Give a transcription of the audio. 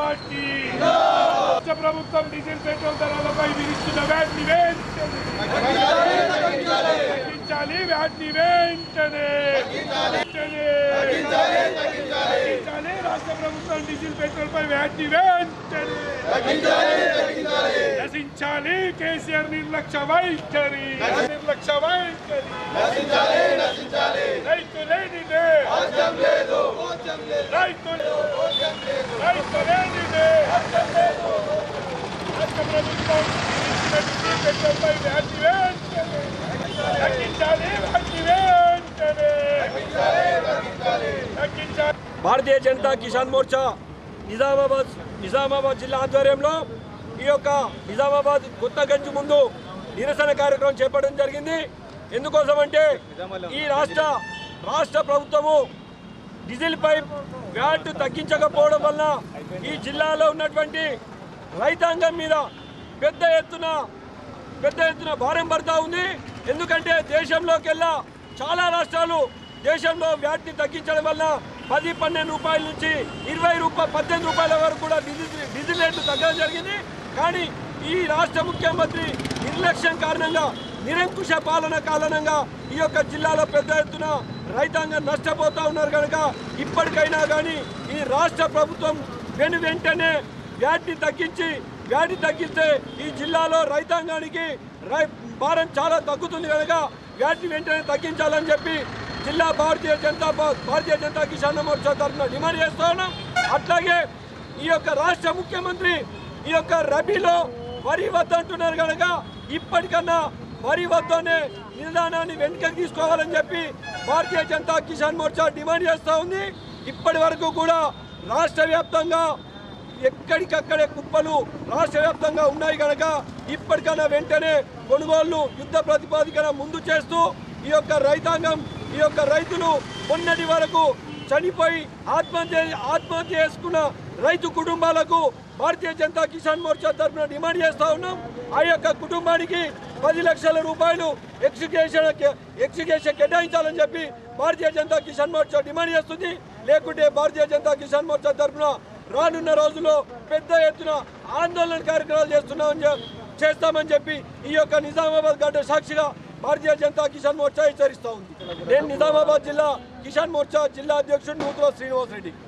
Party రాష్ట్ర ప్రభుత్వం diesel petrol ధరలపై విధిస్తున్న వ్యాట్ ని వెంటనే తగ్గించాలి వ్యాట్ ని వెంటనే వెంటనే. తగ్గించాలి రాష్ట్ర ప్రభుత్వం డీజిల్ పెట్రోల్ పై వ్యాట్ ని వెంటనే నశించాలి కేసీఆర్ నిర్లక్ష్య వైఖరి నిర్లక్ష్య వైఖరి రైతు లేనిదే రైతు రైతు లేనిదే రాష్ట్ర ప్రభుత్వం విధించిన పెట్రోల్ పై వ్యాట్ ని వెంటనే తగ్గించాలి వ్యాట్ ని వెంటనే తగ్గించాలి భారతీయ జనతా కిసాన్ మోర్చా నిజామాబాద్ నిజామాబాద్ జిల్లా ఆధ్వర్యంలో ఈ యొక్క నిజామాబాద్ కొత్తగంజ్ ముందు నిరసన కార్యక్రమం చేపట్టడం జరిగింది ఎందుకోసం అంటే ఈ రాష్ట్ర రాష్ట్ర ప్రభుత్వము డీజిల్ పై వ్యాట్ తగ్గించకపోవడం వల్ల ఈ జిల్లాలో ఉన్నటువంటి రైతాంగం మీద పెద్ద ఎత్తున పెద్ద ఎత్తున భారం పడతా ఉంది ఎందుకంటే దేశంలోకెల్లా చాలా రాష్ట్రాలు దేశంలో వ్యాట్ని తగ్గించడం వల్ల పది పన్నెండు రూపాయల నుంచి ఇరవై రూపాయలు పద్దెనిమిది రూపాయల వరకు కూడా డీజిల్ డీజిల్ రేట్లు తగ్గడం జరిగింది కానీ ఈ రాష్ట్ర ముఖ్యమంత్రి నిర్లక్ష్యం కారణంగా నిరంకుశ పాలన కారణంగా ఈ యొక్క జిల్లాలో పెద్ద ఎత్తున రైతాంగం నష్టపోతా ఉన్నారు కనుక ఇప్పటికైనా కానీ ఈ రాష్ట్ర ప్రభుత్వం వెను వెంటనే వ్యాటిని తగ్గించి వ్యాటి తగ్గిస్తే ఈ జిల్లాలో రైతాంగానికి రై భారం చాలా తగ్గుతుంది కనుక వ్యాటిని వెంటనే తగ్గించాలని చెప్పి జిల్లా భారతీయ జనతా పా- భారతీయ జనతా కిసాన్ మోర్చా తరఫున డిమాండ్ చేస్తా ఉన్నాం అట్లాగే ఈ యొక్క రాష్ట్ర ముఖ్యమంత్రి ఈ యొక్క రబీలో వరి వద్దంటున్నారు కనుక ఇప్పటికన్నా వరి వద్దనే నిదానాన్ని వెనుకకు తీసుకోవాలని చెప్పి భారతీయ జనతా కిసాన్ మోర్చా డిమాండ్ చేస్తూ ఉంది ఇప్పటి వరకు కూడా రాష్ట్ర వ్యాప్తంగా ఎక్కడికక్కడే కుప్పలు రాష్ట్ర వ్యాప్తంగా ఉన్నాయి కనుక ఇప్పటికైనా వెంటనే కొనుగోళ్లు యుద్ధ ప్రతిపాదికన ముందు చేస్తూ ఈ యొక్క రైతాంగం ఈ యొక్క రైతులు మొన్నటి వరకు చనిపోయి ఆత్మహత్య ఆత్మహత్య చేసుకున్న రైతు కుటుంబాలకు భారతీయ జనతా కిసాన్ మోర్చా తరఫున డిమాండ్ చేస్తా ఉన్నాం ఆ యొక్క కుటుంబానికి పది లక్షల రూపాయలు ఎక్సిక్యూషన్ ఎక్సిక్యూషన్ కేటాయించాలని చెప్పి భారతీయ జనతా కిసాన్ మోర్చా డిమాండ్ చేస్తుంది లేకుంటే భారతీయ జనతా కిసాన్ మోర్చా తరఫున రానున్న రోజుల్లో పెద్ద ఎత్తున ఆందోళన కార్యక్రమాలు చేస్తున్నామని చె- చేస్తామని చెప్పి ఈ యొక్క నిజామాబాద్ గడ్డ సాక్షిగా భారతీయ జనతా కిసాన్ మోర్చా హెచ్చరిస్తా ఉంది నేను నిజామాబాద్ జిల్లా కిసాన్ మోర్చా జిల్లా అధ్యక్షుడు నూతుల శ్రీనివాస్ రెడ్డి